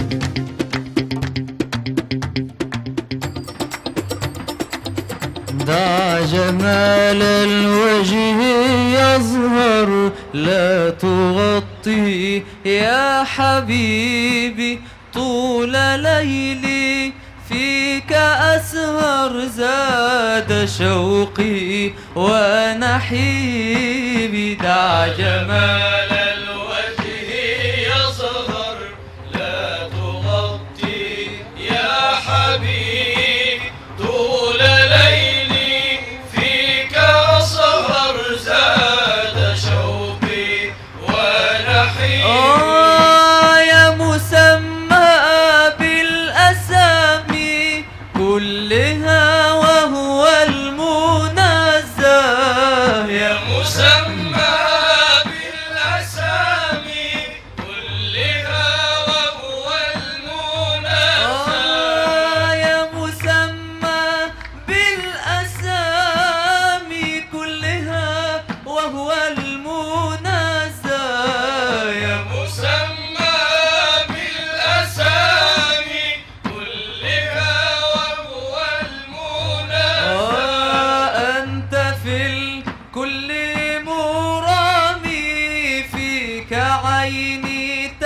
دع جمال الوجه يظهر لا تغطي يا حبيبي طول ليلي فيك أسهر زاد شوقي ونحيبي دع جمال الوجه يصغر لا تغطي يا حبيبي طول ليلي فيك أسهر زاد شوقي ونحيبي آه يا مسمى بالأسامي كلها وهو المنزه يا مسمى بالأسامي كلها وهو المنازع آه يا مسمى بالأسامي كلها وهو المنزه يا مسمى بالأسامي كلها وهو المنازع آه أنت في الكل مرامي فيك عيني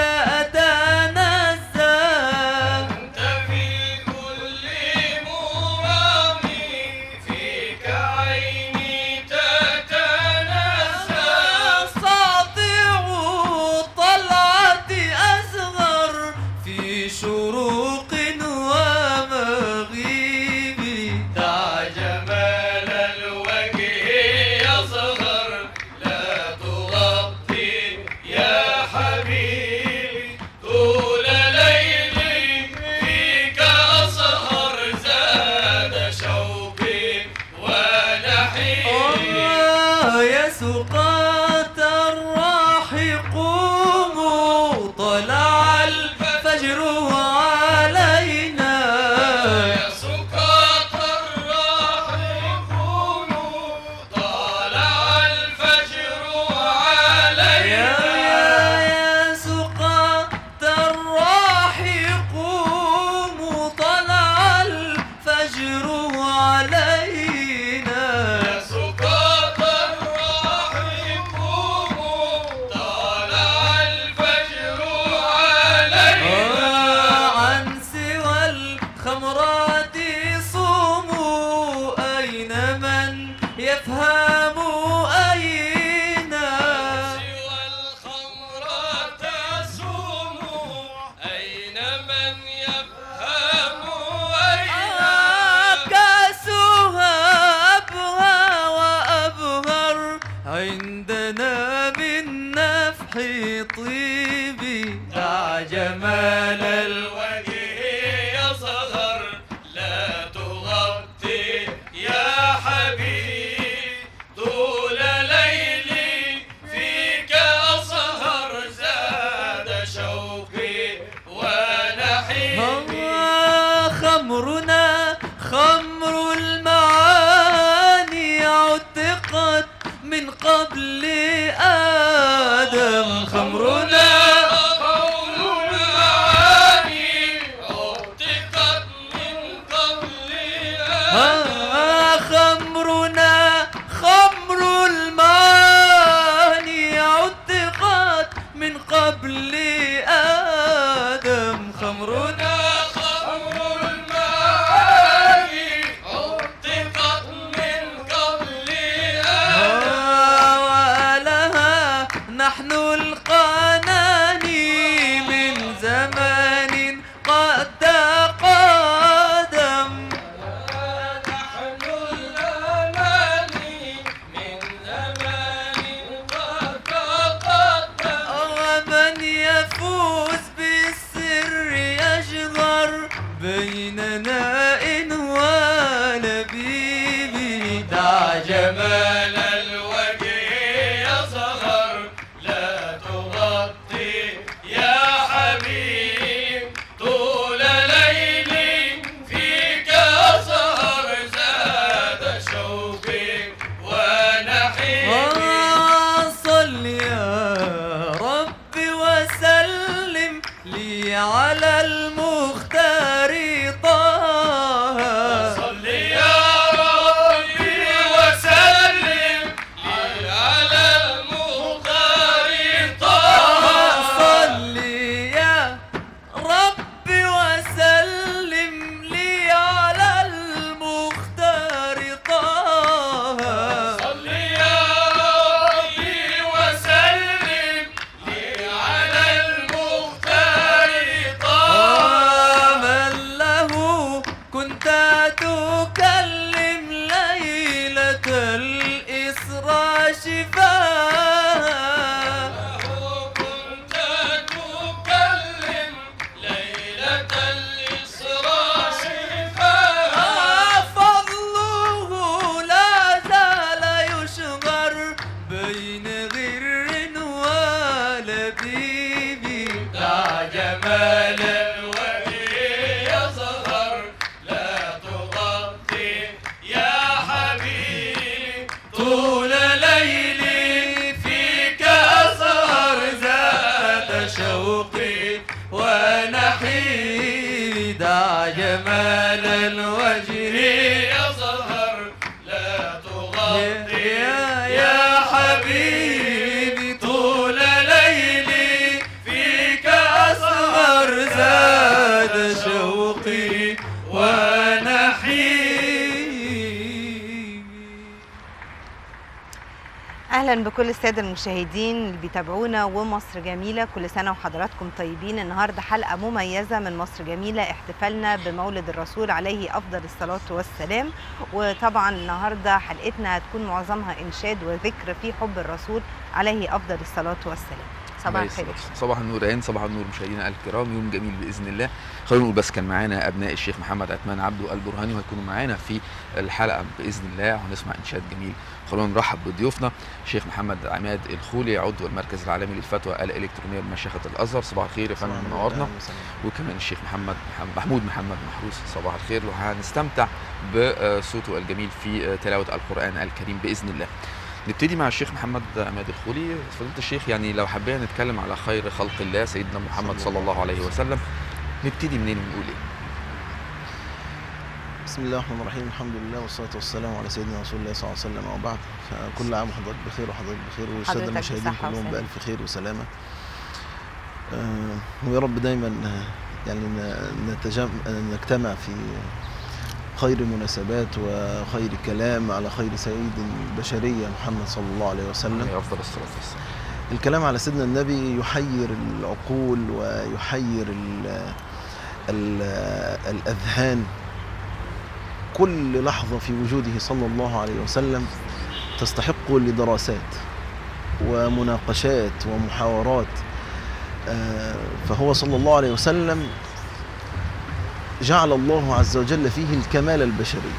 تتنزه أنت في كل مرامي فيك عيني تتنزع ساطع الطلعة أصغر في شروق ومغيب دع جمال الوجه يصغر لا تغطي يا حبيبي طول ليلي فيك أسهر زاد شوقي ونحيبي آه يا سقاة الراح قوموا طلع الفجر علينا يا سكات الراح قوموا طلع الفجر يا علينا يا سقاة الراح قوموا طلع الفجر علينا يا سكات الراح قوموا طلع الفجر علينا عن سوى الخمرات صوموا أين من يفهم أين سوى الخمر تصوم أين من يفهم أين كاسها أبهى وأبهر عندنا بالنفح طيبي دع جمال الوجه يصغر لا تغطي يا حبيبي طول ليلي فيك أسهر زاد شوقي ونحيبي آه، خمرنا خمر المعاني عتقت من قبل آدم خمرنا قول المعاني عتقت من قبل آه، خمرنا خمر المعاني عتقت من قبل آدم خمرنا خمر المعاني عتقت من قبل آه، ولها نحن القناني من زمان قد تقادم نحن الأماني من زمان قد تقدم ومن يفوز بالسر يجغر بيننا إن ولبيبي دع جمال الوجه يصغر لا تغطي يا حبيب طول ليلي فيك أسهر زاد شوقي ونحيبي صل يا رب وسلم لي على على المختار طه صل يا ربي وسلم على المختار طه صل يا ربي وسلم لي على المختار طه صل يا ربي وسلم على المختار طه من له كنت تكلم ليلة الإسراء شفاء كنت تكلم ليلة الإسراء شفاها فضله لا زال يشغر بين غر ولبيب لا جمال الوجه يظهر لا تغطي يا حبيب طول ليلي فيك أسهر ذات شوقي ونحيد دع جمال الوجه يظهر لا تغطي يا- يا حبيبي طول ليلي فيك أسهر زاد شوقي ونحيبي اهلا بكل الساده المشاهدين اللي بيتابعونا ومصر جميله كل سنه وحضراتكم طيبين النهارده حلقه مميزه من مصر جميله احتفالنا بمولد الرسول عليه افضل الصلاه والسلام وطبعا النهارده حلقتنا هتكون معظمها انشاد وذكر في حب الرسول عليه افضل الصلاه والسلام صباح عليه الخير الصلاة والسلام. صباح النور عين صباح النور مشاهدينا الكرام يوم جميل باذن الله خلونا نقول بس كان معانا ابناء الشيخ محمد عثمان عبده البرهاني وهيكونوا معانا في الحلقه باذن الله وهنسمع انشاد جميل خلونا نرحب بضيوفنا الشيخ محمد عماد الخولي عضو المركز العالمي للفتوى الالكترونيه بمشيخه الازهر صباح الخير يا فندم منورنا وكمان الشيخ محمد محمد- محمود محمد محروس صباح الخير وهنستمتع بصوته الجميل في تلاوه القران الكريم باذن الله نبتدي مع الشيخ محمد عماد الخولي فضيله الشيخ يعني لو حبينا نتكلم على خير خلق الله سيدنا محمد صلى الله عليه وسلم نبتدي منين ونقول ايه بسم الله الرحمن الرحيم الحمد لله والصلاة والسلام على سيدنا رسول الله صلى الله عليه وسلم وبعد فكل عام وحضرتك بخير وحضرتك بخير والسادة حضرتك المشاهدين بصحة كلهم وسلامة. بألف خير وسلامة آه، ويا رب دايما آه، يعني ن- نتجم... نجتمع في خير مناسبات وخير كلام على خير سيد البشرية محمد صلى الله عليه وسلم عليه افضل الصلاه والسلام الكلام على سيدنا النبي يحير العقول ويحير ال ال الأذهان كل لحظة في وجوده صلى الله عليه وسلم تستحق لدراسات ومناقشات ومحاورات آه، فهو صلى الله عليه وسلم جعل الله عز وجل فيه الكمال البشري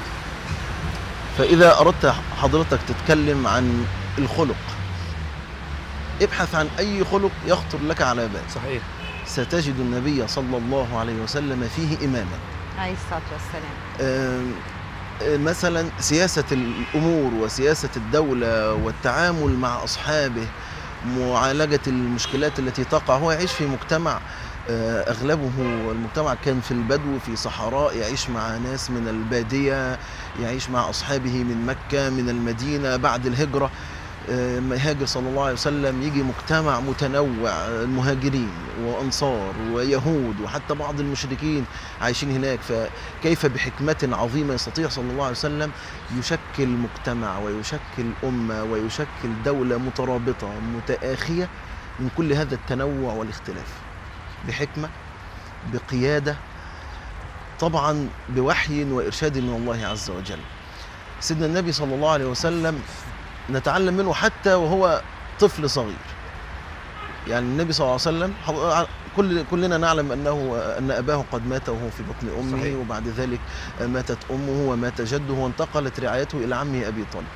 فإذا أردت حضرتك تتكلم عن الخلق ابحث عن أي خلق يخطر لك على بال صحيح ستجد النبي صلى الله عليه وسلم فيه إماما عليه الصلاه والسلام آم، آه، مثلا سياسة الأمور وسياسة الدولة والتعامل مع أصحابه معالجة المشكلات التي تقع هو يعيش في مجتمع آه، أغلبه المجتمع كان في البدو في صحراء يعيش مع ناس من البادية يعيش مع أصحابه من مكة من المدينة بعد الهجرة آه، لما يهاجر صلى الله عليه وسلم يجي مجتمع متنوع آه، مهاجرين وأنصار ويهود وحتى بعض المشركين عايشين هناك فكيف بحكمة عظيمة يستطيع صلى الله عليه وسلم يشكل مجتمع ويشكل أمة ويشكل دولة مترابطة متآخية من كل هذا التنوع والاختلاف بحكمة بقيادة طبعا بوحي وإرشاد من الله عز وجل سيدنا النبي صلى الله عليه وسلم نتعلم منه حتى وهو طفل صغير يعني النبي صلى الله عليه وسلم حض- كل كلنا نعلم انه ان اباه قد مات وهو في بطن امه صحيح. وبعد ذلك ماتت امه ومات جده وانتقلت رعايته الى عمه ابي طالب.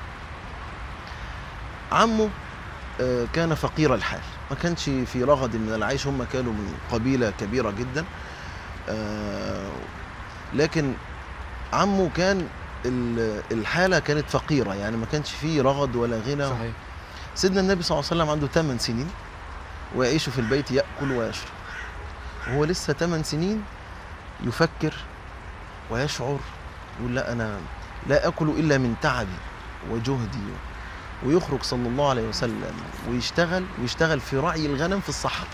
عمه آه، كان فقير الحال ما كانش في رغد من العيش هم كانوا من قبيله كبيره جدا آه، لكن عمه كان ال- الحاله كانت فقيره يعني ما كانش فيه رغد ولا غنى صحيح سيدنا النبي صلى الله عليه وسلم عنده 8 سنين ويعيش في البيت يأكل ويشرب وهو لسه 8 سنين يفكر ويشعر يقول لا انا لا اكل الا من تعبي وجهدي ويخرج صلى الله عليه وسلم ويشتغل ويشتغل في رعي الغنم في الصحراء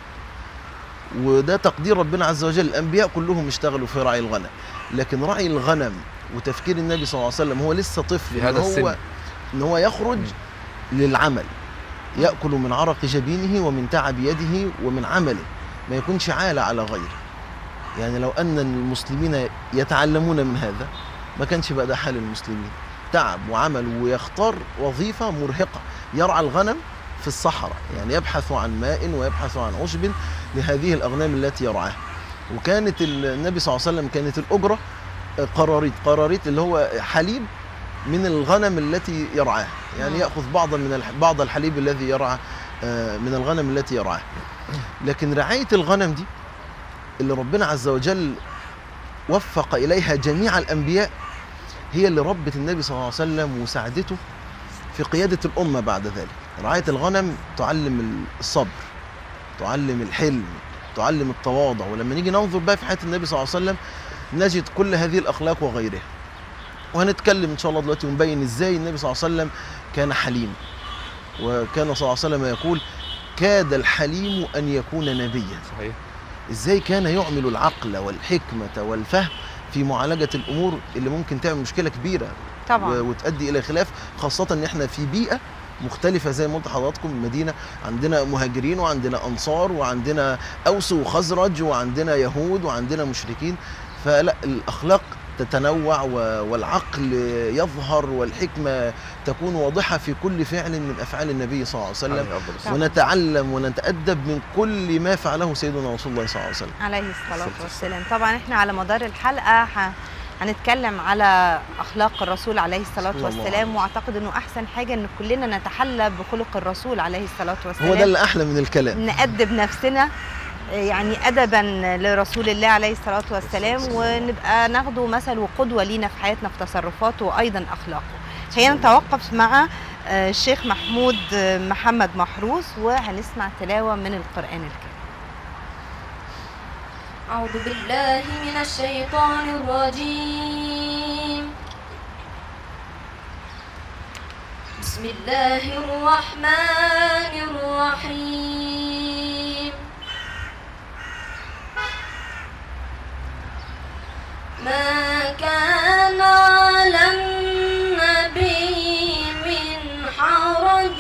وده تقدير ربنا عز وجل الانبياء كلهم اشتغلوا في رعي الغنم لكن رعي الغنم وتفكير النبي صلى الله عليه وسلم هو لسه طفل في إن هذا هو السن. ان هو يخرج للعمل ياكل من عرق جبينه ومن تعب يده ومن عمله ما يكونش عالة على غيره يعني لو ان المسلمين يتعلمون من هذا ما كانش بقى ده حال المسلمين تعب وعمل ويختار وظيفة مرهقة يرعى الغنم في الصحراء يعني يبحث عن ماء ويبحث عن عشب لهذه الأغنام التي يرعاها وكانت ال- النبي صلى الله عليه وسلم كانت الأجرة قراريط قراريط اللي هو حليب من الغنم التي يرعاها يعني مم. يأخذ بعضا من الح- بعض الحليب الذي يرعى آه، من الغنم التي يرعاها لكن رعاية الغنم دي اللي ربنا عز وجل وفق إليها جميع الأنبياء هي اللي ربت النبي صلى الله عليه وسلم وساعدته في قيادة الأمة بعد ذلك رعاية الغنم تعلم الصبر تعلم الحلم تعلم التواضع ولما نيجي ننظر بقى في حياة النبي صلى الله عليه وسلم نجد كل هذه الأخلاق وغيرها وهنتكلم إن شاء الله دلوقتي ونبين إزاي النبي صلى الله عليه وسلم كان حليم وكان صلى الله عليه وسلم يقول كاد الحليم أن يكون نبيا صحيح ازاي كان يعمل العقل والحكمة والفهم في معالجة الأمور اللي ممكن تعمل مشكلة كبيرة طبعا و- وتؤدي إلى خلاف خاصة إن إحنا في بيئة مختلفة زي ما قلت لحضراتكم المدينة عندنا مهاجرين وعندنا أنصار وعندنا أوس وخزرج وعندنا يهود وعندنا مشركين فلا الأخلاق تتنوع و- والعقل يظهر والحكمة تكون واضحة في كل فعل من أفعال النبي صلى الله عليه وسلم عليه أفضل الصلاة. ونتعلم ونتأدب من كل ما فعله سيدنا رسول الله صلى الله عليه وسلم عليه الصلاة الصلاة والسلام طبعا احنا على مدار الحلقة ه- هنتكلم على أخلاق الرسول عليه الصلاة صلى الله والسلام عليه وأعتقد أنه أحسن حاجة أن كلنا نتحلى بخلق الرسول عليه الصلاة والسلام هو ده اللي أحلى من الكلام نأدب نفسنا يعني أدبا لرسول الله عليه الصلاة والسلام ونبقى ناخده مثل وقدوة لينا في حياتنا في تصرفاته وأيضا أخلاقه خلينا نتوقف مع آه، الشيخ محمود آه، محمد محروس وهنسمع تلاوة من القرآن الكريم أعوذ بالله من الشيطان الرجيم بسم الله الرحمن الرحيم ما كان على النبي من حرج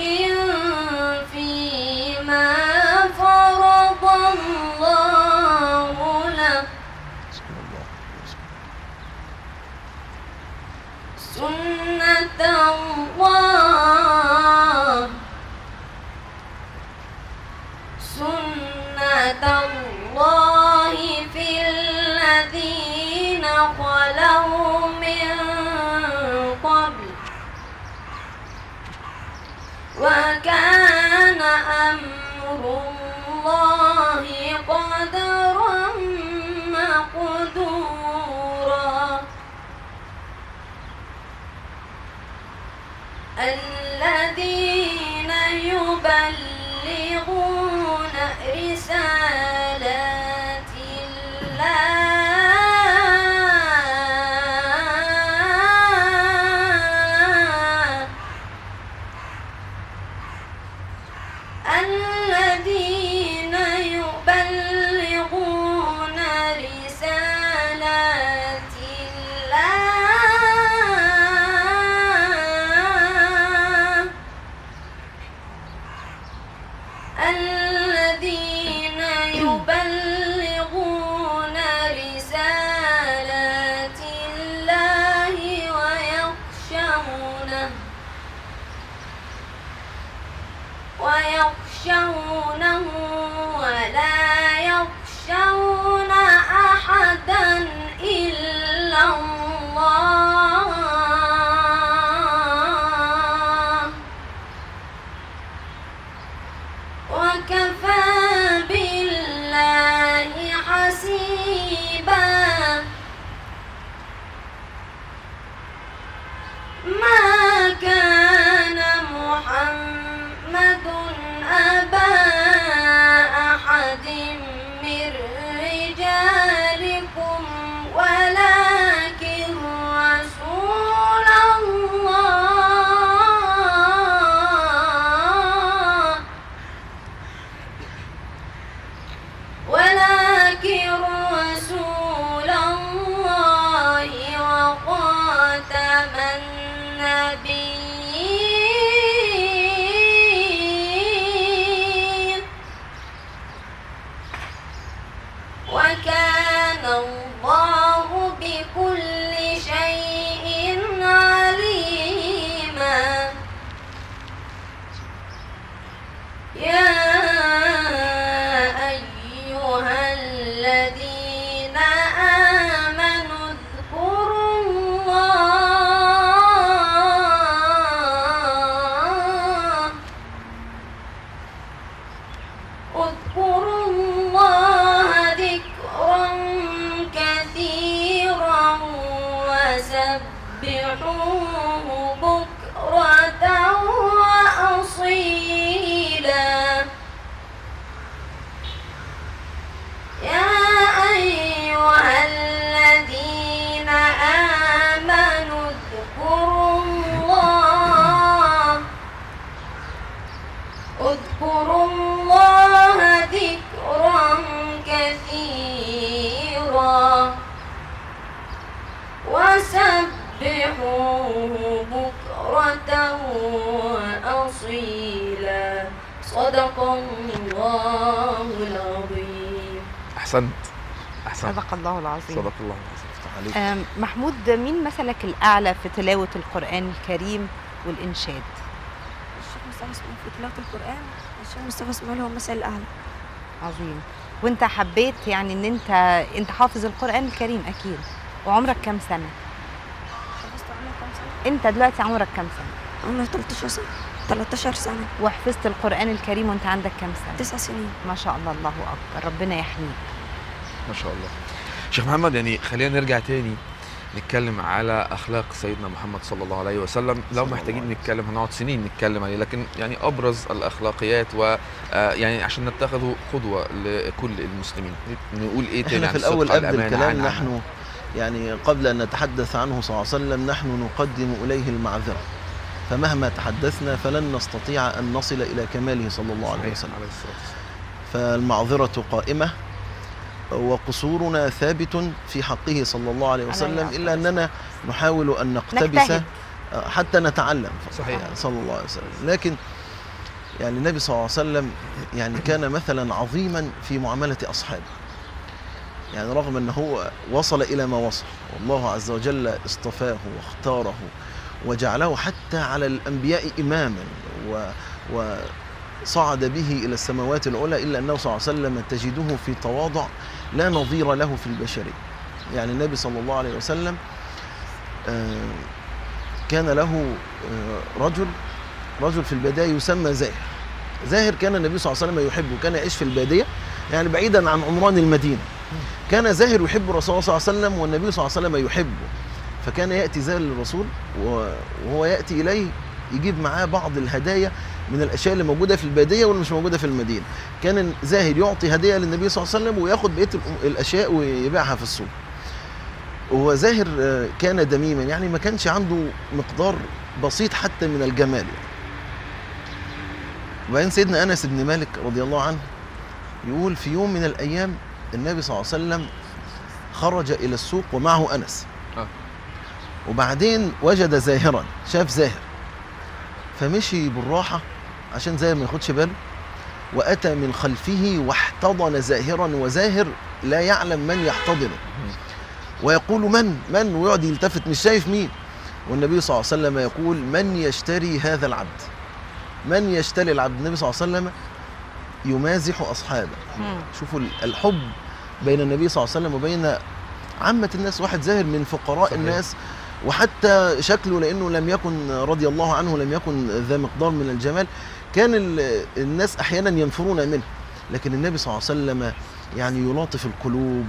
فيما فرض الله له صلى الله عليه وسلم. سنة الله سنة الله في الذين خلوا من قبل وكان أمر الله قدرا مقدورا الذين يبلغون رسالات الله الذين يبلغون رسالات الله الذين يبلغون رسالات الله ويخشونه ويخشونه ولا يخشون أحدا إلا الله وكفى بالله حسيبا ما كان محمد أبا أحد من رسول الله وخاتم النبيين وكان الله بكل شيء عليما يا أيها الذين آمنوا اذكروا الله اذكروا الله ذكرا كثيرا وسبحوه بكرة وأصيلا يا أيها الذين آمنوا اذكروا الله اذكروا الله ذكرا كثيرا وسبحوه بكرة وأصيلا صدق الله العظيم احسنت احسنت صدق الله العظيم صدق الله العظيم يفتح عليك آم، محمود مين مثلك الأعلى في تلاوة القرآن الكريم والإنشاد؟ الشيخ مصطفى اسماعيل في تلاوة القرآن الشيخ مصطفى اسماعيل هو المثل الأعلى عظيم وانت حبيت يعني ان انت انت حافظ القرآن الكريم أكيد وعمرك كام سنة؟ حفظت عمري كام سنة؟ انت دلوقتي عمرك كام سنة؟ عمري 13 سنة 13 سنة وحفظت القرآن الكريم وانت عندك كام سنة؟ تسع سنين ما شاء الله الله أكبر ربنا يحميك ما شاء الله شيخ محمد يعني خلينا نرجع تاني نتكلم على اخلاق سيدنا محمد صلى الله عليه وسلم لو الله محتاجين عليه نتكلم هنقعد سنين نتكلم عليه لكن يعني ابرز الاخلاقيات و آه، يعني عشان نتخذه قدوه لكل المسلمين نقول ايه تاني احنا عن في الاول الصدق، قبل الأمانة، الكلام عن- عن- نحن يعني قبل ان نتحدث عنه صلى الله عليه وسلم نحن نقدم اليه المعذره فمهما تحدثنا فلن نستطيع ان نصل الى كماله صلى الله عليه صحيح، وسلم عليه الصلاة والسلام. فالمعذره قائمه وقصورنا ثابت في حقه صلى الله عليه وسلم عليه الا اننا نحاول ان نقتبس نجتهد. حتى نتعلم صحيح. صلى الله عليه وسلم لكن يعني النبي صلى الله عليه وسلم يعني كان مثلا عظيما في معاملة أصحابه يعني رغم أنه هو وصل إلى ما وصل والله عز وجل اصطفاه واختاره وجعله حتى على الأنبياء إماما و وصعد به إلى السماوات العلى إلا أنه صلى الله عليه وسلم تجده في تواضع لا نظير له في البشرية يعني النبي صلى الله عليه وسلم آه، كان له آه، رجل رجل في البداية يسمى زاهر زاهر كان النبي صلى الله عليه وسلم يحبه كان يعيش في البادية يعني بعيدا عن عمران المدينة كان زاهر يحب الرسول صلى الله عليه وسلم والنبي صلى الله عليه وسلم يحبه فكان يأتي زاهر للرسول و- وهو يأتي إليه يجيب معاه بعض الهدايا من الاشياء اللي موجوده في الباديه واللي مش موجوده في المدينه كان زاهر يعطي هديه للنبي صلى الله عليه وسلم وياخد بقيه الأم- الاشياء ويبيعها في السوق وزاهر آه، كان دميما يعني ما كانش عنده مقدار بسيط حتى من الجمال يعني. وبعدين سيدنا انس بن مالك رضي الله عنه يقول في يوم من الايام النبي صلى الله عليه وسلم خرج الى السوق ومعه انس آه. وبعدين وجد زاهرا شاف زاهر فمشي بالراحه عشان زاهر ما ياخدش باله واتى من خلفه واحتضن زاهرا وزاهر لا يعلم من يحتضنه ويقول من من ويقعد يلتفت مش شايف مين والنبي صلى الله عليه وسلم يقول من يشتري هذا العبد من يشتري العبد النبي صلى الله عليه وسلم يمازح اصحابه مم. شوفوا الحب بين النبي صلى الله عليه وسلم وبين عامة الناس واحد زاهر من فقراء صحيح. الناس وحتى شكله لانه لم يكن رضي الله عنه لم يكن ذا مقدار من الجمال كان ال- الناس احيانا ينفرون منه لكن النبي صلى الله عليه وسلم يعني يلاطف القلوب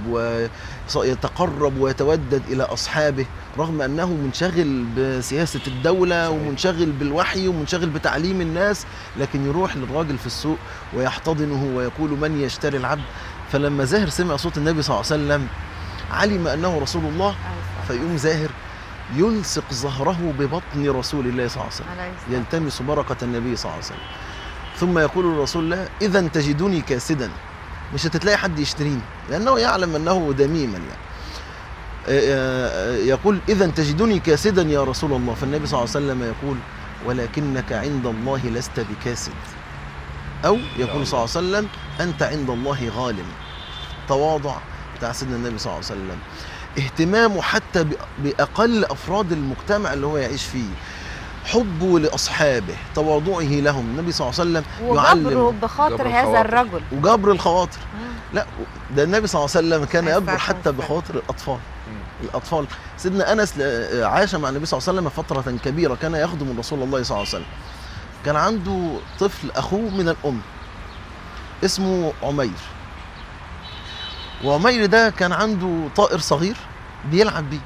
ويتقرب ويتودد الى اصحابه رغم انه منشغل بسياسه الدوله صحيح. ومنشغل بالوحي ومنشغل بتعليم الناس لكن يروح للراجل في السوق ويحتضنه ويقول من يشتري العبد فلما زاهر سمع صوت النبي صلى الله عليه وسلم علم انه رسول الله فيقوم زاهر يلصق ظهره ببطن رسول الله صلى الله عليه وسلم عليه الصلاة يلتمس بركة النبي صلى الله عليه وسلم ثم يقول الرسول الله إذا تجدني كاسدا مش هتلاقي حد يشتريني لانه يعلم انه دميما يعني آه، آه، يقول اذا تجدني كاسدا يا رسول الله فالنبي صلى الله عليه وسلم يقول ولكنك عند الله لست بكاسد او يقول صلى الله عليه وسلم انت عند الله غالم تواضع بتاع سيدنا النبي صلى الله عليه وسلم اهتمامه حتى ب- باقل افراد المجتمع اللي هو يعيش فيه حبه لاصحابه تواضعه لهم النبي صلى الله عليه وسلم وجبره يعلم بخاطر جبر هذا الخواطر. الرجل وجبر الخواطر مم. لا ده النبي صلى الله عليه وسلم كان عليه يجبر الصلاة حتى والسلام. بخواطر الاطفال الاطفال سيدنا انس ل- عاش مع النبي صلى الله عليه وسلم فتره كبيره كان يخدم رسول الله صلى الله عليه وسلم كان عنده طفل اخوه من الام اسمه عمير وعمير ده كان عنده طائر صغير بيلعب بيه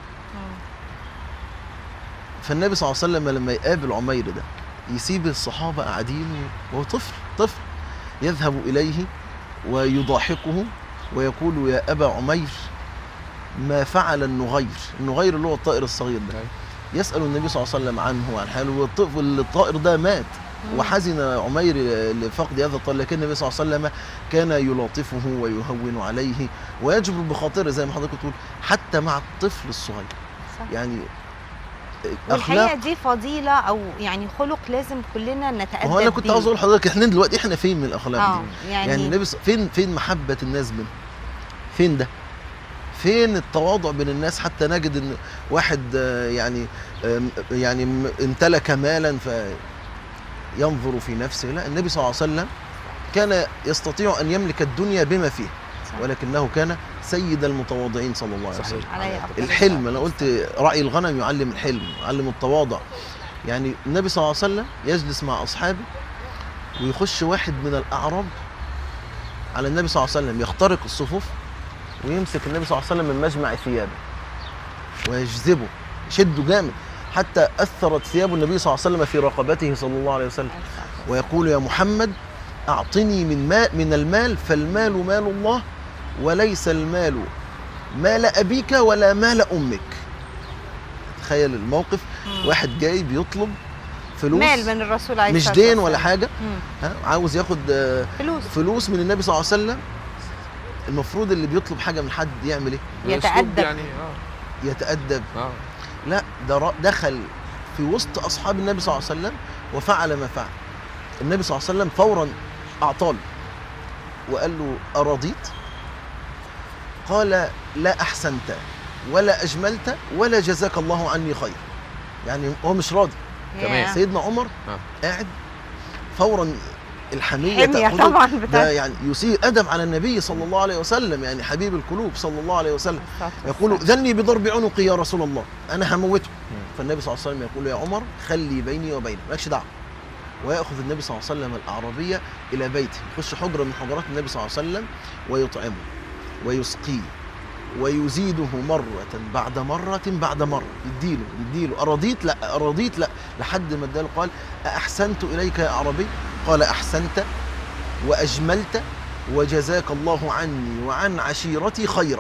فالنبي صلى الله عليه وسلم لما يقابل عمير ده يسيب الصحابه قاعدين وهو طفل طفل يذهب اليه ويضاحكه ويقول يا ابا عمير ما فعل النغير النغير اللي هو الطائر الصغير ده أيوة. يسال النبي صلى الله عليه وسلم عنه وعن حاله والطفل الطائر ده مات وحزن عمير لفقد هذا الطائر لكن النبي صلى الله عليه وسلم كان يلاطفه ويهون عليه ويجبر بخاطره زي ما حضرتك بتقول حتى مع الطفل الصغير صح. يعني والحقيقه اخلاق دي فضيله او يعني خلق لازم كلنا ما نتادب هو انا كنت بيه. عاوز اقول لحضرتك احنا دلوقتي احنا فين من الاخلاق اه دي يعني, يعني النبي ص- فين فين محبه الناس منه فين ده فين التواضع بين الناس حتى نجد ان واحد آه، يعني آم، يعني م- امتلك مالا فينظر في نفسه لا النبي صلى الله عليه وسلم كان يستطيع ان يملك الدنيا بما فيه صح. ولكنه كان سيد المتواضعين صلى الله عليه وسلم صحيح علي أفضل الحلم انا قلت راعي الغنم يعلم الحلم يعلم التواضع يعني النبي صلى الله عليه وسلم يجلس مع اصحابه ويخش واحد من الاعراب على النبي صلى الله عليه وسلم يخترق الصفوف ويمسك النبي صلى الله عليه وسلم من مجمع ثيابه ويجذبه يشده جامد حتى اثرت ثياب النبي صلى الله عليه وسلم في رقبته صلى الله عليه وسلم ويقول يا محمد أعطني من ماء من المال فالمال مال الله وليس المال مال أبيك ولا مال أمك تخيل الموقف مم. واحد جاي بيطلب فلوس مال من الرسول عليه مش الصلاة دين ولا والسلام. حاجة مم. ها عاوز ياخد آه، فلوس فلوس من النبي صلى الله عليه وسلم المفروض اللي بيطلب حاجة من حد يعمل ايه يتأدب. يعني اه يتأدب اه لا ده را- دخل في وسط اصحاب النبي صلى الله عليه وسلم وفعل ما فعل النبي صلى الله عليه وسلم فورا اعطاه له وقال له ارضيت قال لا احسنت ولا اجملت ولا جزاك الله عني خير يعني هو مش راضي تمام. ياه. سيدنا عمر آه. قاعد فورا الحميه حمية تأخذه. طبعا ده بتاعت يعني يسيء ادب على النبي صلى الله عليه وسلم يعني حبيب القلوب صلى الله عليه وسلم الصلاة يقول والسلام. ذلني بضرب عنقي يا رسول الله انا هموته فالنبي صلى الله عليه وسلم يقول يا عمر خلي بيني وبينه مالكش دعوه وياخذ النبي صلى الله عليه وسلم الاعرابيه الى بيته يخش حجره من حجرات النبي صلى الله عليه وسلم ويطعمه ويسقيه ويزيده مرة بعد مرة بعد مرة يديله يديله أرضيت لا أرضيت لا لحد ما اداله قال أحسنت إليك يا أعرابي قال أحسنت وأجملت وجزاك الله عني وعن عشيرتي خيرا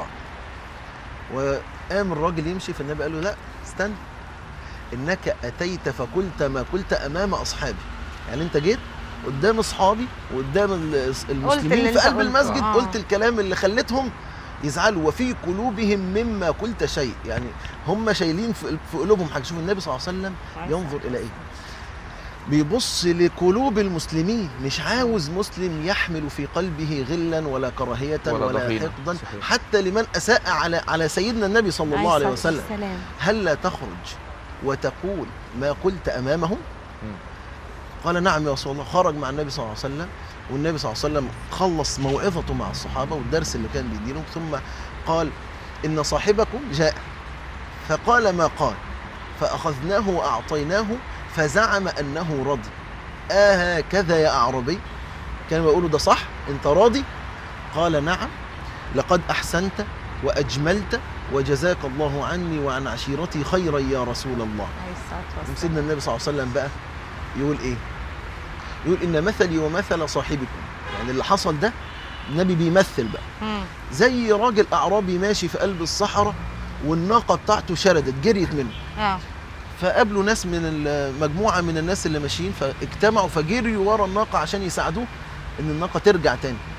وقام الراجل يمشي فالنبي قال له لا استنى انك اتيت فقلت ما قلت امام اصحابي يعني انت جيت قدام اصحابي وقدام ال- المسلمين اللي في انت قلب قلته. المسجد آه. قلت الكلام اللي خلتهم يزعلوا وفي قلوبهم مما قلت شيء يعني هم شايلين في في قلوبهم حاجه شوف النبي صلى الله عليه وسلم ينظر الى ايه بيبص لقلوب المسلمين مش عاوز مسلم يحمل في قلبه غلا ولا كراهيه ولا ولا, ضغينة. حقدا صحيح. حتى لمن اساء على على سيدنا النبي صلى الله عليه الصلاة وسلم والسلام. هل لا تخرج وتقول ما قلت امامهم قال نعم يا رسول الله خرج مع النبي صلى الله عليه وسلم والنبي صلى الله عليه وسلم خلص موعظته مع الصحابه والدرس اللي كان بيديلهم ثم قال ان صاحبكم جاء فقال ما قال فاخذناه واعطيناه فزعم انه رضي آه هكذا يا اعرابي كانوا يقولوا ده صح انت راضي قال نعم لقد احسنت واجملت وجزاك الله عني وعن عشيرتي خيرا يا رسول الله عليه الصلاة والسلام. سيدنا النبي صلى الله عليه وسلم بقى يقول ايه يقول ان مثلي ومثل صاحبكم يعني اللي حصل ده النبي بيمثل بقى مم. زي راجل اعرابي ماشي في قلب الصحراء والناقه بتاعته شردت جريت منه اه فقابلوا ناس من ال- مجموعه من الناس اللي ماشيين فاجتمعوا فجريوا ورا الناقه عشان يساعدوه ان الناقه ترجع تاني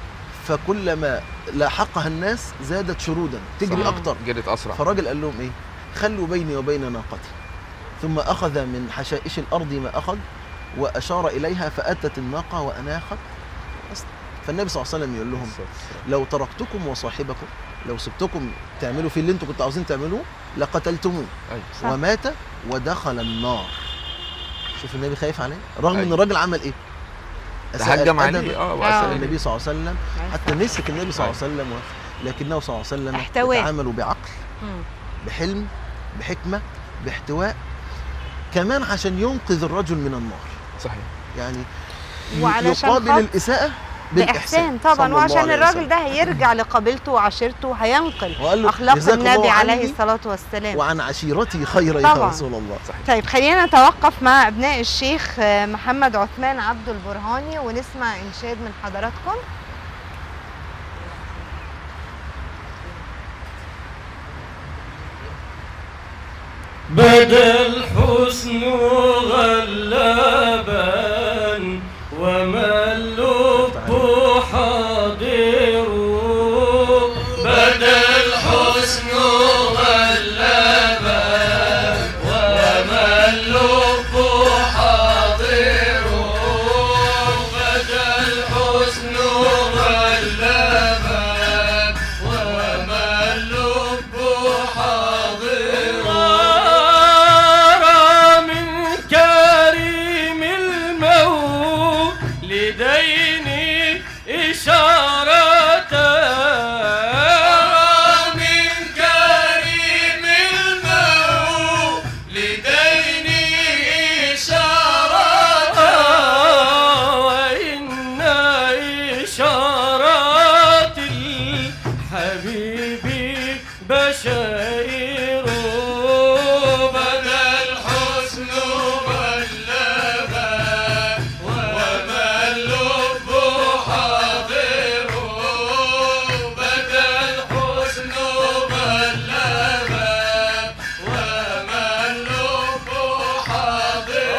فكلما لاحقها الناس زادت شرودا تجري صح. اكتر جرت اسرع فالراجل قال لهم ايه خلوا بيني وبين ناقتي ثم اخذ من حشائش الارض ما اخذ واشار اليها فاتت الناقه واناخت بس. فالنبي صلى الله عليه وسلم يقول لهم لو تركتكم وصاحبكم لو سبتكم تعملوا فيه اللي انتم كنتوا عاوزين تعملوه لقتلتموه أيوة. صح. ومات ودخل النار شوف النبي خايف عليه رغم ان أيوة. الراجل عمل ايه أساء تهجم الأدب عليه اه آه. وأسأل النبي صلى الله عليه وسلم حتى مسك النبي صلى الله عليه وسلم و- لكنه صلى الله عليه وسلم احتواه. تعاملوا بعقل مم. بحلم بحكمه باحتواء كمان عشان ينقذ الرجل من النار صحيح يعني ي- وعلشان يقابل خاطر- الاساءه بالاحسان بإحسان صلى طبعا الله وعشان عليه الراجل وسلم. ده هيرجع لقبيلته وعشيرته هينقل وقال له أخلاق جزاك الله النبي عليه عني الصلاة والسلام وعن عشيرتي خيرا يا طبعاً. رسول الله طيب خلينا نتوقف مع ابناء الشيخ آه، محمد عثمان عبد البرهاني ونسمع انشاد من حضراتكم بدا الحسن غلابا وما اللب حاضر بدا الحسن غلابا وما اللب حاضر بدا الحسن غلابا وما اللب حاضر من كريم المولدين إشارة من كريم المولدين إشارة وإن إشارات الحبيب بشائر بدا الحسن غلبا وما اللب حاضر بدا الحسن غلبا وما اللب حاضر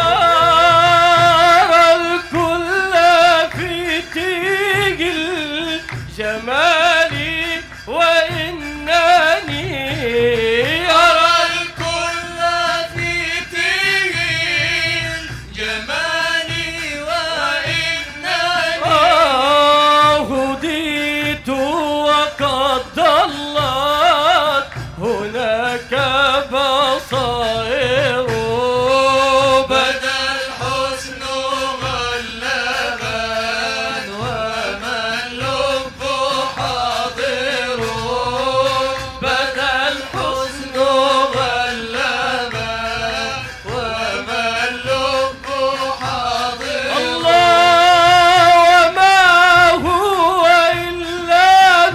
الكل في تيج الجمال وإنني أرى الكل في تيج الجمال وإنني هديت وقد ضلت هناك بصائر بدا الحسن غلبا وما اللب حاضر بدا الحسن غلبا وما اللب حاضر الله وما هو إلا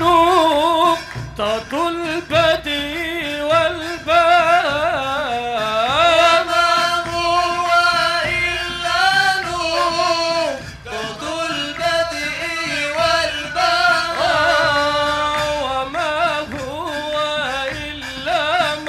نقطة البدء والباء وما هو إلا نقطة البدء والباء وما هو إلا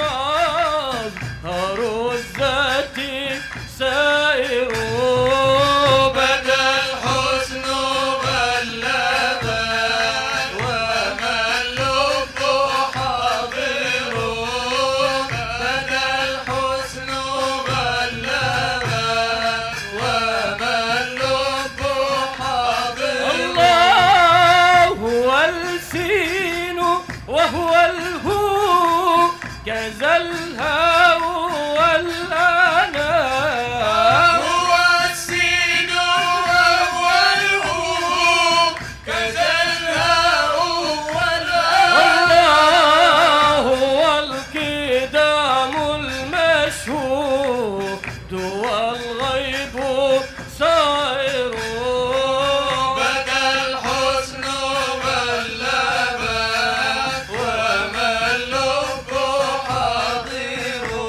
مظهر الذات سائر بدا الحسن غلبا وما اللب حاضر بدا الحسن غلبا وما اللب حاضر الله هو السين وهو الهو كذا الهاء والأنام هو السين وهو الهو كذا الهاء والأنام هو القدام المشهود والغيب صائر بدا الحسن غلبا وما اللب حاضر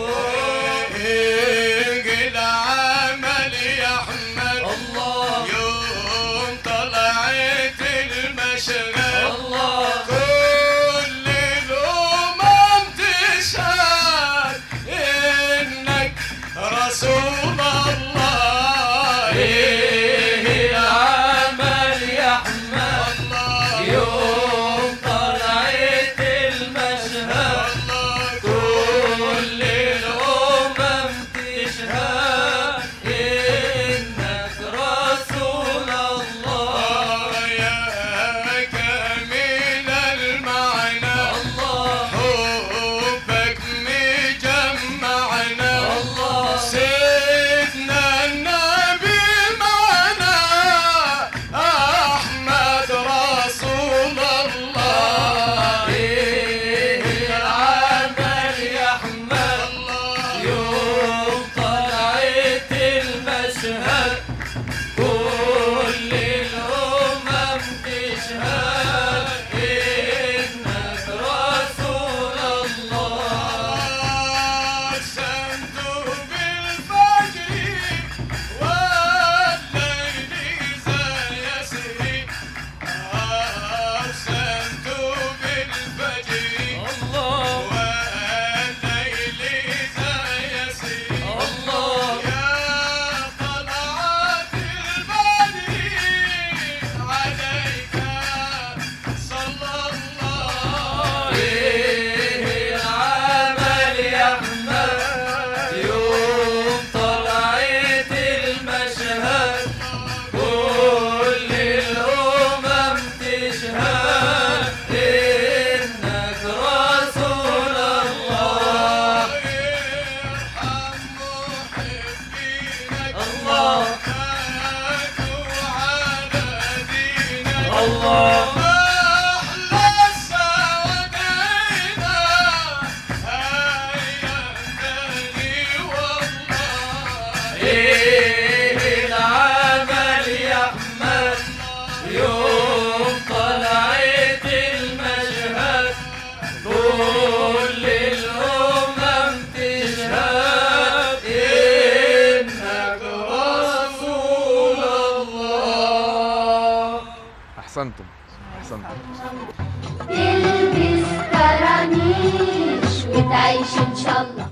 احسنتم احسنتم تلبس كرانيش وتعيش ان شاء الله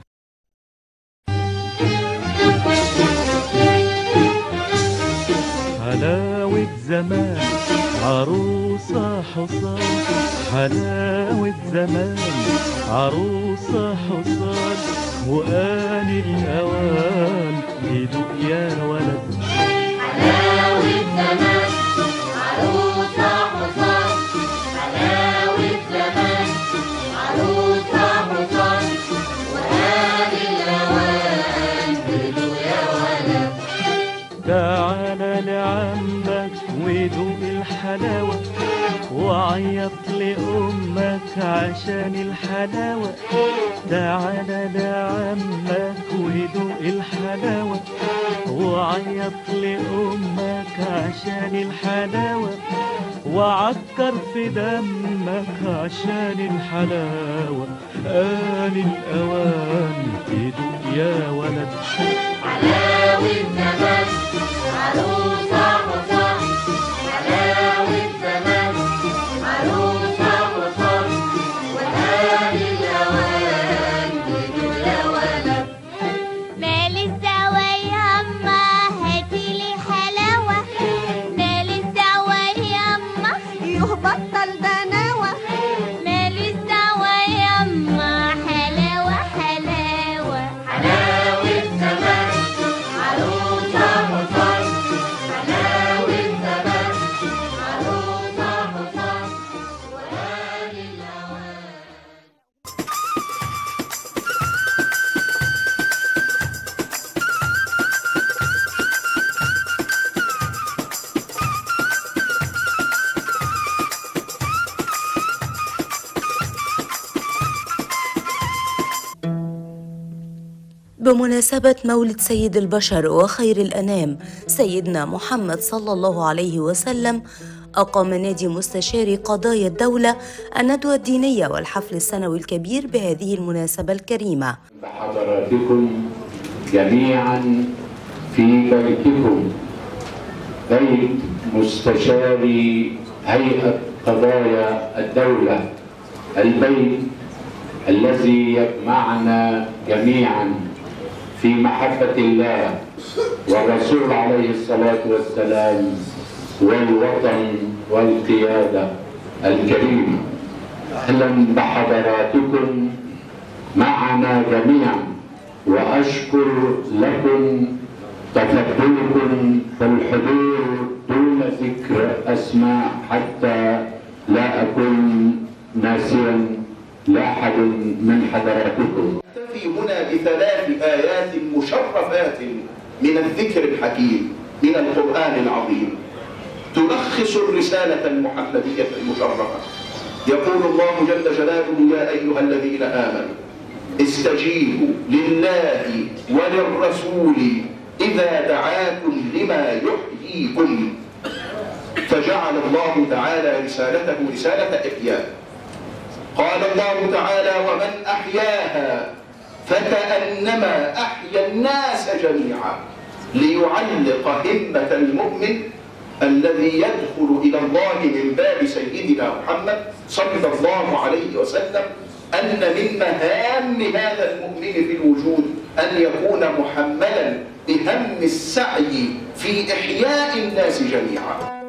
حلاوة زمان عروسة حصان حلاوة زمان عروسة حصان وآن الأوان يدوق يا ولد حلاوة زمان عروسة حصان حلاوة زمان عروسة حصان وهذه الأوان بدو يا ولد تعال لعمك ودوق الحلاوة وعيط لأمك عشان الحلاوة تعال لعمك ودوق الحلاوة وعيط لأمك عشان الحلاوة وعكر في دمك عشان الحلاوة آن الأوان تدوق يا ولد حلاوة زمان عروسة حصان حلاوة زمان عروسة حصان وهذه الأوان بدو يا ولد مال الدواء ياما هاتيلي حلاوة مال الدواء ياما يهبطل دناوة مال الدواء ياما حلاوة حلاوة حلاوة زمان عروسة حصان حلاوة زمان عروسة حصان وهذه الأوان بمناسبة مولد سيد البشر وخير الأنام سيدنا محمد صلى الله عليه وسلم أقام نادي مستشاري قضايا الدولة الندوة الدينية والحفل السنوي الكبير بهذه المناسبة الكريمة بحضراتكم جميعا في بيتكم بيت مستشاري هيئة قضايا الدولة البيت الذي يجمعنا جميعا في محبة الله والرسول عليه الصلاة والسلام والوطن والقيادة الكريمة أهلا بحضراتكم معنا جميعا واشكر لكم تفضلكم في الحضور دون ذكر اسماء حتى لا اكون ناسيا لاحد من حضراتكم نكتفي هنا بثلاث آيات مشرفات من الذكر الحكيم من القرآن العظيم تلخص الرسالة المحمدية المشرفة يقول الله جل جلاله يا أيها الذين آمنوا استجيبوا لله وللرسول إذا دعاكم لما يحييكم فجعل الله تعالى رسالته رسالة إحياء قال الله تعالى ومن أحياها فكأنما أحيا الناس جميعا ليعلق همة المؤمن الذي يدخل إلى الله من باب سيدنا محمد صلى الله عليه وسلم أن من مهام هذا المؤمن في الوجود أن يكون محملا بهم السعي في إحياء الناس جميعا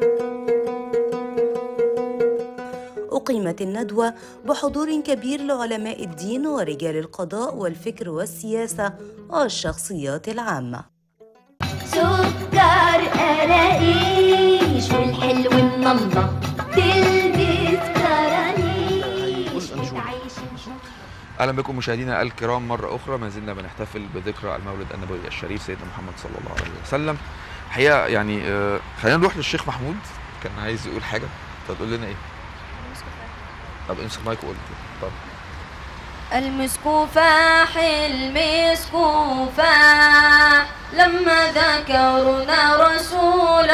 أقيمت الندوة بحضور كبير لعلماء الدين ورجال القضاء والفكر والسياسة والشخصيات العامة سكر قراقيش والحلو من الله تلبس كرانيش وتعيش ان شاء الله اهلا بكم مشاهدينا الكرام مره اخرى ما زلنا بنحتفل بذكرى المولد النبوي الشريف سيدنا محمد صلى الله عليه وسلم الحقيقه يعني آه، خلينا نروح للشيخ محمود كان عايز يقول حاجه طب تقول لنا ايه طب امسك مايك وقول طب المسك فاح المسك فاح لما ذكرنا رسول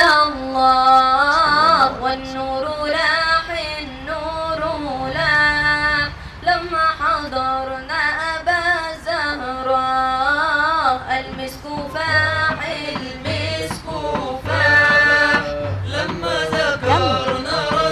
الله والنور لاح النور لاح لما حضرنا أبا زهراء المسك فاح المسك فاح لما ذكرنا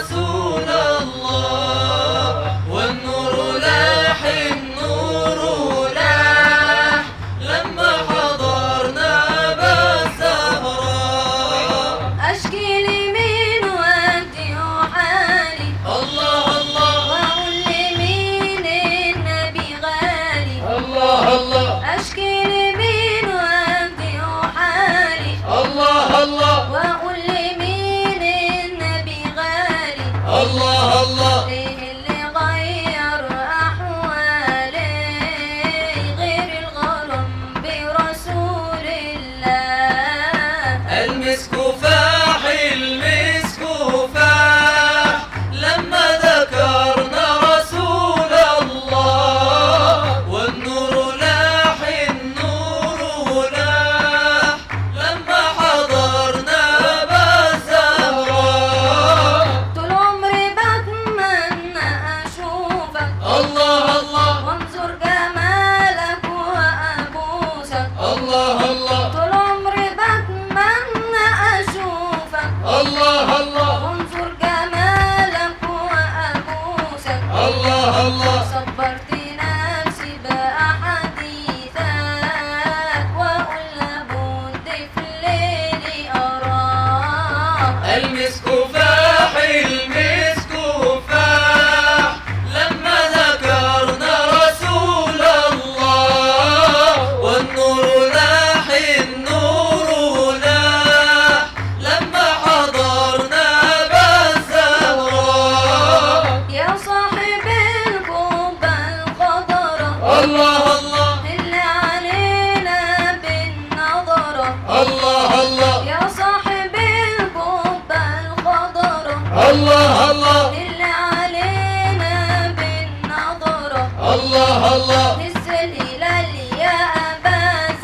الله الله اللي علينا بالنظرة الله الله يا صاحب القبة الخضرة الله الله اللي علينا بالنظرة الله الله هز الهلال يا أبا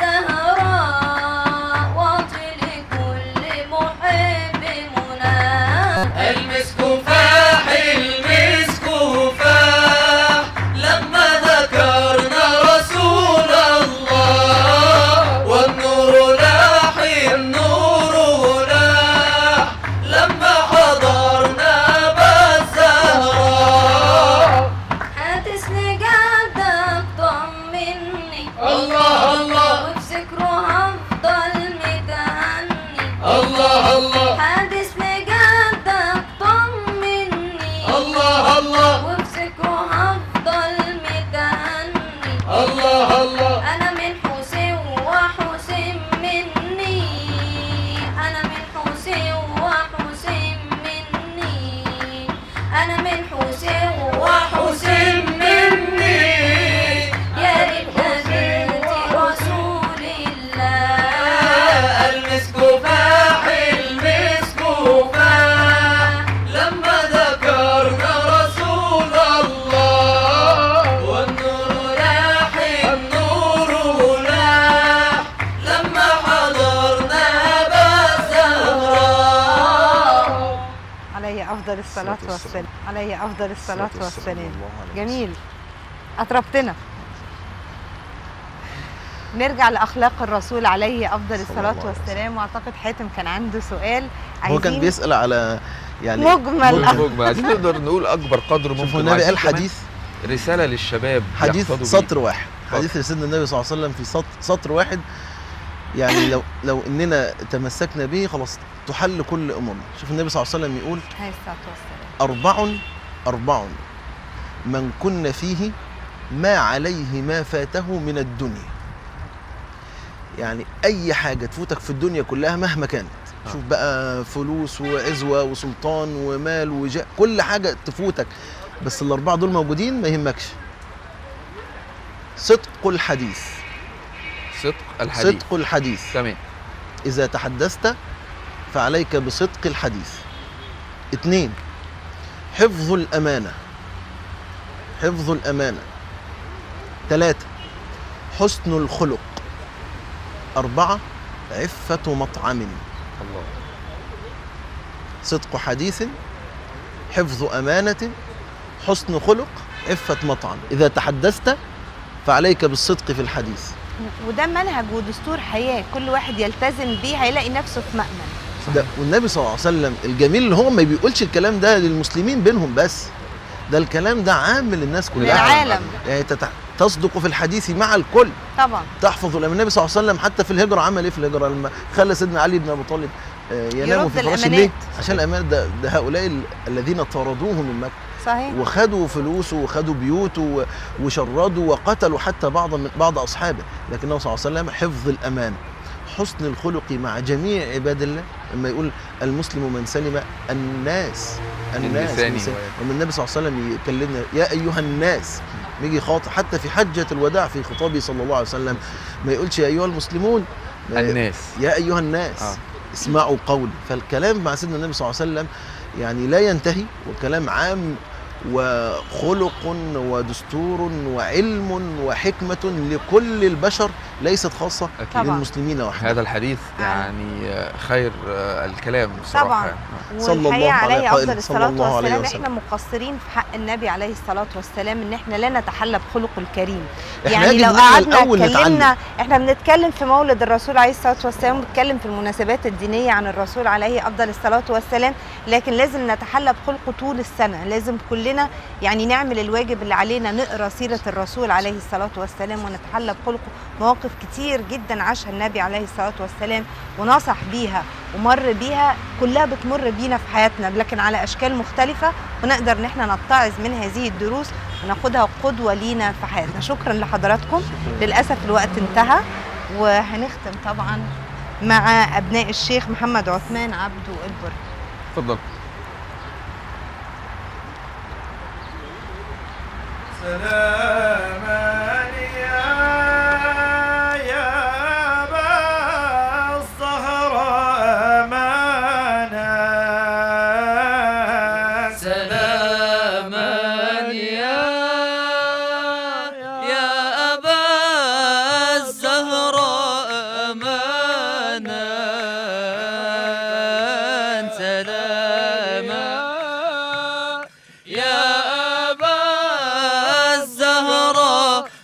زهراء واعطي لكل محب منى المسك فاح المسك فاح لما ذكرنا رسول الله والنور لاح النور لاح لما حضرنا بالزهراء هتسني جدك طمني الله الله وبذكره هفضل متهني الله الله هتسني جدك طمني الله الله وبذكره هفضل متهني الله الله أنا من حسين وحسين مني أنا من حسين وحسين مني أنا من حسين وحسين مني يا ريت بنت رسول الله المسك فاح المسك فاح لما ذكرنا رسول الله والنور لاح النور لاح لما حضرنا بالزهراء عليه افضل الصلاه والسلام عليه افضل الصلاه والسلام الله عليه جميل اطربتنا نرجع لاخلاق الرسول عليه افضل الصلاه الله عليه والسلام واعتقد حاتم كان عنده سؤال هو كان عايزين بيسال على يعني مجمل. مجمل. مجمل عايزين نقدر نقول اكبر قدر ممكن شوفوا النبي وعايزين قال كمان حديث رساله للشباب حديث يحتضوا بيه. سطر واحد اتفضل. حديث لسيدنا النبي صلى الله عليه وسلم في سطر, سطر واحد يعني لو لو اننا تمسكنا به خلاص تحل كل امورنا شوف النبي صلى الله عليه وسلم يقول عليه الصلاه والسلام أربع أربع من كن فيه ما عليه ما فاته من الدنيا يعني أي حاجة تفوتك في الدنيا كلها مهما كانت شوف بقى فلوس وعزوة وسلطان ومال وجاه كل حاجة تفوتك بس الأربعة دول موجودين ما يهمكش صدق الحديث صدق الحديث صدق الحديث تمام إذا تحدثت فعليك بصدق الحديث اثنين حفظ الأمانة حفظ الأمانة ثلاثة حسن الخلق أربعة عفة مطعم الله صدق حديث حفظ أمانة حسن خلق عفة مطعم إذا تحدثت فعليك بالصدق في الحديث وده منهج ودستور حياه كل واحد يلتزم بيه هيلاقي نفسه في مأمن ده والنبي صلى الله عليه وسلم الجميل اللي هو ما بيقولش الكلام ده للمسلمين بينهم بس ده الكلام ده عام للناس كلها للعالم. يعني تتع- تصدق في الحديث مع الكل طبعا تحفظ الأمانة. النبي صلى الله عليه وسلم حتى في الهجرة عمل ايه في الهجرة لما خلى سيدنا علي بن ابي طالب آه، ينام يرد في فراش الأمانات. الليل عشان الأمانة ده, ده هؤلاء ال- الذين طردوه من مكة صحيح وخدوا فلوسه وخدوا بيوته و- وشردوا وقتلوا حتى بعض من بعض اصحابه لكنه صلى الله عليه وسلم حفظ الامانه حسن الخلق مع جميع عباد الله لما يقول المسلم من سلم الناس الناس اللسان من سلم. ويد. ومن النبي صلى الله عليه وسلم يكلمنا يا ايها الناس يجي خاطب حتى في حجه الوداع في خطابه صلى الله عليه وسلم ما يقولش يا ايها المسلمون ما ي- الناس يا ايها الناس آه. آه. اسمعوا قولي فالكلام مع سيدنا النبي صلى الله عليه وسلم يعني لا ينتهي وكلام عام وخلق ودستور وعلم وحكمة لكل البشر ليست خاصة أكيد. طبعاً. للمسلمين وحدهم هذا الحديث يعني آه، خير آه، الكلام بصراحه طبعاً. يعني. صلى الله والحقيقه على عليه قائل افضل صلى الصلاه الله عليه والسلام وسلم. احنا مقصرين في حق النبي عليه الصلاه والسلام ان احنا لا نتحلى بخلقه الكريم إحنا يعني يجب لو إن إحنا قعدنا الأول اتكلمنا احنا بنتكلم في مولد الرسول عليه الصلاه والسلام بنتكلم في المناسبات الدينيه عن الرسول عليه افضل الصلاه والسلام لكن لازم نتحلى بخلقه طول السنه لازم كلنا يعني نعمل الواجب اللي علينا نقرا سيره الرسول عليه الصلاه والسلام ونتحلى بخلقه مواقف كتير جدا عاشها النبي عليه الصلاه والسلام ونصح بيها ومر بيها كلها بتمر بينا في حياتنا لكن على اشكال مختلفه ونقدر ان احنا نتعظ من هذه الدروس وناخدها قدوه لينا في حياتنا شكرا لحضراتكم للاسف الوقت انتهى وهنختم طبعا مع ابناء الشيخ محمد عثمان عبده البر اتفضل سلام عليك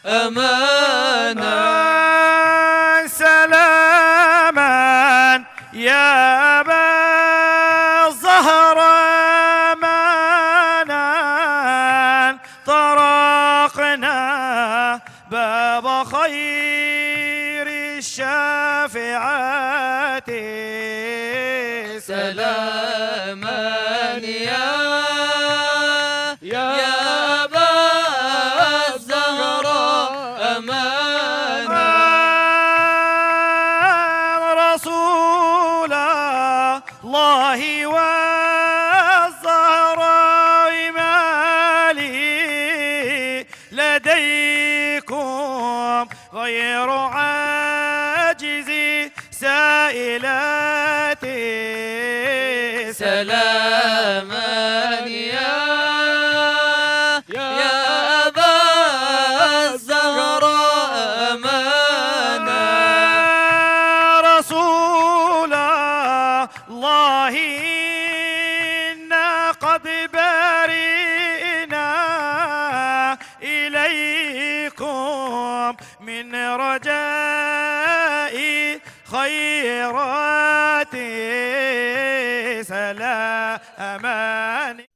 أمانا سلاما يا أبا الزهراء مانا طرقنا باب خير الشافعات سلاما يا يا أبا الزهراء أمانا رسول الله والزهراء مالي لديكم غير عاجز سائلاتي سلاما يا يا أبا الزهراء أمانا رسول الله إنا قد برئنا إليكم من رجاء خيرات سلامان